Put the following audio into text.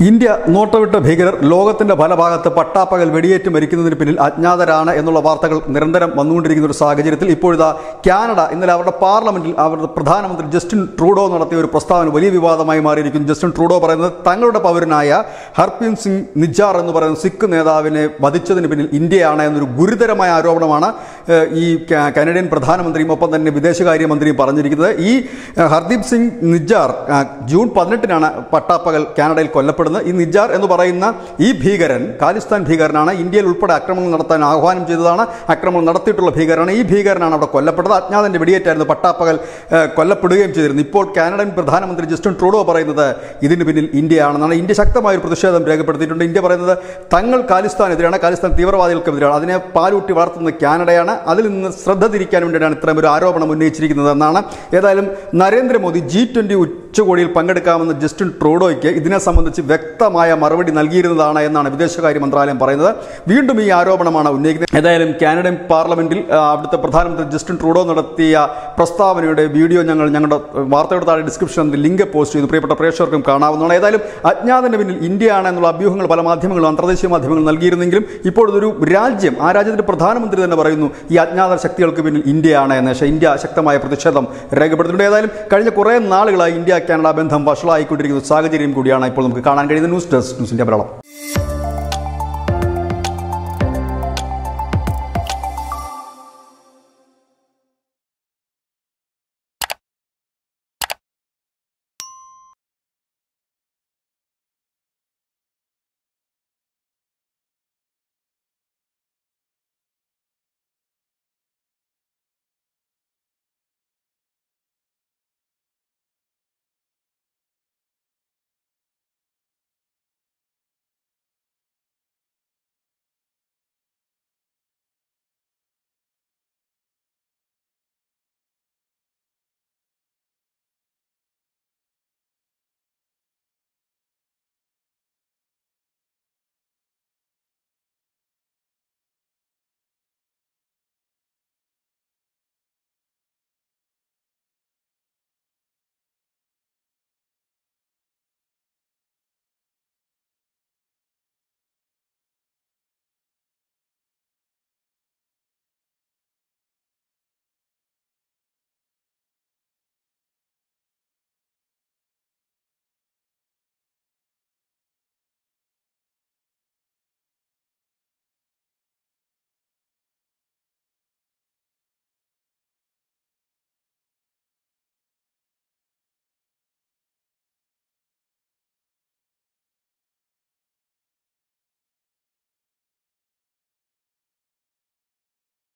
India നോട്ടവിട്ട ഭീകരർ ലോകത്തിന്റെ പല ഭാഗത്ത് പട്ടാപ്പകൽ വെടിയേറ്റ് മരിക്കുന്നതിന് പിന്നിൽ അജ്ഞാതരാണ് എന്നുള്ള വാർത്തകൾ നിരന്തരം വന്നുകൊണ്ടിരിക്കുന്ന ഒരു സാഹചര്യത്തിൽ ഇപ്പോഴിതാ കാനഡ ഇന്നലെ അവരുടെ പാർലമെന്റിൽ അവരുടെ പ്രധാനമന്ത്രി ജസ്റ്റിൻ ട്രൂഡോ നടത്തിയ ഒരു പ്രസ്താവന വലിയ വിവാദമായി മാറിയിരിക്കുന്നു ജസ്റ്റിൻ ട്രൂഡോ പറയുന്നത് തങ്ങളുടെ പൗരനായ ഹർപ്രീത് സിംഗ് നിജാർ എന്ന് പറയുന്ന സിഖ് നേതാവിനെ വധിച്ചതിന് പിന്നിൽ ഇന്ത്യയാണ് എന്നൊരു ഗുരുതരമായ ആരോപണമാണ് ഏഹ്, ഈ കാ- കനഡിയൻ പ്രധാനമന്ത്രിയും ഒപ്പം തന്നെ വിദേശകാര്യമന്ത്രിയും പറഞ്ഞിരിക്കുന്നത് ഈ ഏഹ്, ഹർദീപ് സിംഗ് നിജാർ ആ, ജൂൺ പതിനെട്ടിനാണ് പട്ടാപ്പകൽ കാനഡയിൽ കൊല്ലപ്പെടുന്നത് ഈ നിജാർ എന്ന് പറയുന്ന ഈ ഭീകരൻ ഖാലിസ്ഥാൻ ഭീകരനാണ് ഇന്ത്യയിൽ ഉൾപ്പെടെ ആക്രമണം നടത്താൻ ആഹ്വാനം ചെയ്തതാണ് ആക്രമണം നടത്തിയിട്ടുള്ള ഭീകരനാണ് ഈ ഭീകരനാണ് അവിടെ കൊല്ലപ്പെട്ടത് അജ്ഞാതന്റെ വെടിയേറ്റായിരുന്നു പട്ടാപ്പകൽ ഏഹ്, കൊല്ലപ്പെടുകയും ചെയ്തിരുന്നു ഇപ്പോൾ കാനഡൻ പ്രധാനമന്ത്രി ജസ്റ്റിൻ ട്രൂഡോ പറയുന്നത് ഇതിന് പിന്നിൽ ഇന്ത്യയാണെന്നാണ് ഇന്ത്യ ശക്തമായ ഒരു പ്രതിഷേധം രേഖപ്പെടുത്തിയിട്ടുണ്ട് ഇന്ത്യ പറയുന്നത് തങ്ങൾ ഖാലിസ്ഥാനെതിരാണ് ഖാലിസ്ഥാൻ തീവ്രവാദികൾക്കെതിരാണ് അതിനെ പാലൂട്ടി വളർത്തുന്നത് കാനഡയാണ് അതിൽ നിന്ന് ശ്രദ്ധ തിരിക്കാൻ വേണ്ടിയിട്ടാണ് ഇത്തരം ഒരു ആരോപണം ഉന്നയിച്ചിരിക്കുന്നത് എന്നാണ് ഏതായാലും നരേന്ദ്രമോദി ജി ട്വന്റി ഉച്ചകോടിയിൽ പങ്കെടുക്കാമെന്ന് ജസ്റ്റിൻ ട്രൂഡോയ്ക്ക് ഇതിനെ സംബന്ധിച്ച് വ്യക്തമായ മറുപടി നൽകിയിരുന്നതാണ് എന്നാണ് വിദേശകാര്യ മന്ത്രാലയം പറയുന്നത് വീണ്ടും ഈ ആരോപണമാണ് ഉന്നയിക്കുന്നത് ഏതായാലും കാനഡൻ പാർലമെന്റിൽ ആ, അവിടുത്തെ പ്രധാനമന്ത്രി ജസ്റ്റിൻ ട്രൂഡോ നടത്തിയ പ്രസ്താവനയുടെ വീഡിയോ ഞങ്ങൾ ഞങ്ങളുടെ വാർത്തയുടെ താഴെ ഡിസ്ക്രിപ്ഷനിൽ ലിങ്ക് പോസ്റ്റ് ചെയ്തു പ്രിയപ്പെട്ട പ്രേക്ഷകർക്കും കാണാവുന്നതാണ് ഏതായാലും അജ്ഞാതന്റെ പിന്നിൽ ഇന്ത്യയാണ് എന്നുള്ള അഭ്യൂഹങ്ങൾ പല മാധ്യമങ്ങളും അന്തർദേശീയ മാധ്യമങ്ങൾ നൽകിയിരുന്നെങ്കിലും ഇപ്പോൾ ഇതൊരു രാജ്യം ആ രാജ്യത്തിന്റെ പ്രധാനമന്ത്രി തന്നെ പറയുന്നു ഈ അജ്ഞാത ശക്തികൾക്ക് പിന്നിൽ ഇന്ത്യയാണ് എന്ന് പക്ഷേ ഇന്ത്യ ശക്തമായ പ്രതിഷേധം രേഖപ്പെടുത്തിയിട്ടുണ്ട് ഏതായാലും കഴിഞ്ഞ കുറേ നാളുകളായി ഇന്ത്യ കാനഡ ബന്ധം വഷളായിക്കൊണ്ടിരിക്കുന്ന ഒരു സാഹചര്യം കൂടിയാണ് ഇപ്പോൾ നമുക്ക് കാണാൻ കഴിയുന്ന news desk news India Malayalam